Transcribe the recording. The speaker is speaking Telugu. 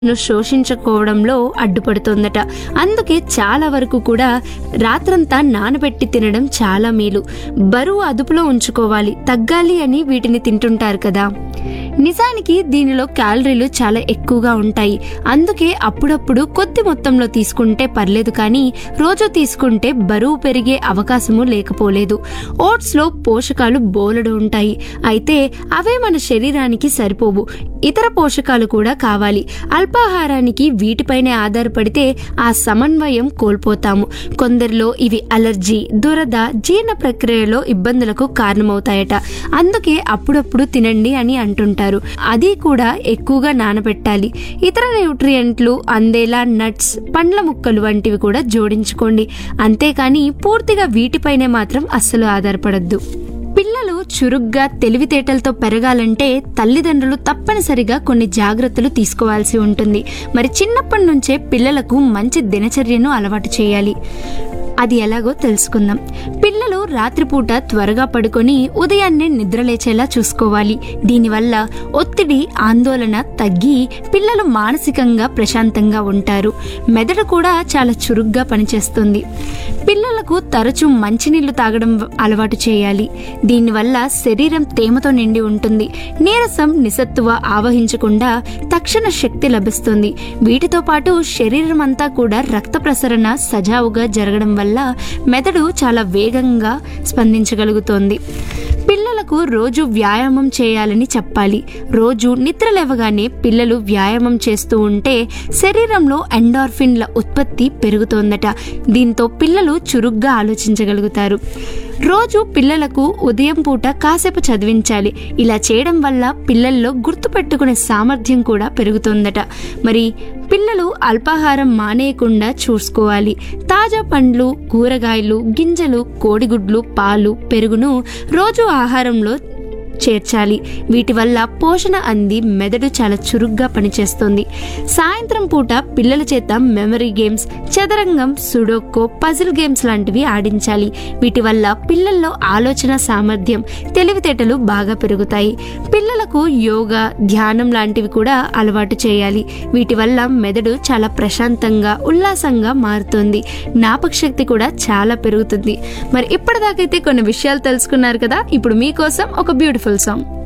ను శోషించుకోవడంలో అడ్డుపడుతోందట అందుకే చాలా వరకు కూడా రాత్రంతా నానబెట్టి తినడం చాలా మేలు బరువు అదుపులో ఉంచుకోవాలి తగ్గాలి అని వీటిని తింటుంటారు కదా నిజానికి దీనిలో క్యాలరీలు చాలా ఎక్కువగా ఉంటాయి అందుకే అప్పుడప్పుడు కొద్ది మొత్తంలో తీసుకుంటే పర్లేదు కానీ రోజు తీసుకుంటే బరువు పెరిగే అవకాశము లేకపోలేదు ఓట్స్లో పోషకాలు బోలెడు ఉంటాయి అయితే అవే మన శరీరానికి సరిపోవు ఇతర పోషకాలు కూడా కావాలి అల్పాహారానికి వీటిపైనే ఆధారపడితే ఆ సమన్వయం కోల్పోతాము కొందరిలో ఇవి అలర్జీ దురద జీర్ణ ప్రక్రియలో ఇబ్బందులకు కారణమవుతాయట అందుకే అప్పుడప్పుడు తినండి అని అంటుంటారు అది కూడా ఎక్కువగా నానబెట్టాలి ఇతర న్యూట్రియంట్లు అందేలా నట్స్ పండ్ల ముక్కలు వంటివి కూడా జోడించుకోండి అంతేకాని పూర్తిగా వీటిపైనే మాత్రం అస్సలు ఆధారపడద్దు పిల్లలు చురుగ్గా తెలివితేటలతో పెరగాలంటే తల్లిదండ్రులు తప్పనిసరిగా కొన్ని జాగ్రత్తలు తీసుకోవాల్సి ఉంటుంది మరి చిన్నప్పటి నుంచే పిల్లలకు మంచి దినచర్యను అలవాటు చేయాలి అది ఎలాగో తెలుసుకుందాం పిల్లలు రాత్రిపూట త్వరగా పడుకొని ఉదయాన్నే నిద్రలేచేలా చూసుకోవాలి దీనివల్ల ఒత్తిడి ఆందోళన తగ్గి పిల్లలు మానసికంగా ప్రశాంతంగా ఉంటారు మెదడు కూడా చాలా చురుగ్గా పనిచేస్తుంది పిల్లలకు తరచూ మంచినీళ్లు తాగడం అలవాటు చేయాలి దీనివల్ల శరీరం తేమతో నిండి ఉంటుంది నీరసం నిస్సత్తువ ఆవహించకుండా తక్షణ శక్తి లభిస్తుంది వీటితో పాటు శరీరం అంతా కూడా రక్త ప్రసరణ సజావుగా జరగడం వల్ల మెదడు చాలా వేగంగా స్పందించగలుగుతోంది పిల్లలకు రోజు వ్యాయామం చేయాలని చెప్పాలి రోజు నిద్ర లేవగానే పిల్లలు వ్యాయామం చేస్తూ ఉంటే శరీరంలో ఎండార్ఫిన్ల ఉత్పత్తి పెరుగుతోందట దీంతో పిల్లలు చురుగ్గా ఆలోచించగలుగుతారు రోజు పిల్లలకు ఉదయం పూట కాసేపు చదివించాలి ఇలా చేయడం వల్ల పిల్లల్లో గుర్తుపెట్టుకునే సామర్థ్యం కూడా పెరుగుతుందట మరి పిల్లలు అల్పాహారం మానేయకుండా చూసుకోవాలి తాజా పండ్లు కూరగాయలు గింజలు కోడిగుడ్లు పాలు పెరుగును రోజు ఆహారంలో చేర్చాలి వీటి వల్ల పోషణ అంది మెదడు చాలా చురుగ్గా పనిచేస్తుంది సాయంత్రం పూట పిల్లల చేత మెమరీ గేమ్స్ చదరంగం సుడోకో పజిల్ గేమ్స్ లాంటివి ఆడించాలి వీటి వల్ల పిల్లల్లో ఆలోచన సామర్థ్యం తెలివితేటలు బాగా పెరుగుతాయి పిల్లలకు యోగా ధ్యానం లాంటివి కూడా అలవాటు చేయాలి వీటి వల్ల మెదడు చాలా ప్రశాంతంగా ఉల్లాసంగా మారుతుంది జ్ఞాపక శక్తి కూడా చాలా పెరుగుతుంది మరి ఇప్పటిదాకైతే కొన్ని విషయాలు తెలుసుకున్నారు కదా ఇప్పుడు మీకోసం ఒక బ్యూటిఫుల్ సాంగ్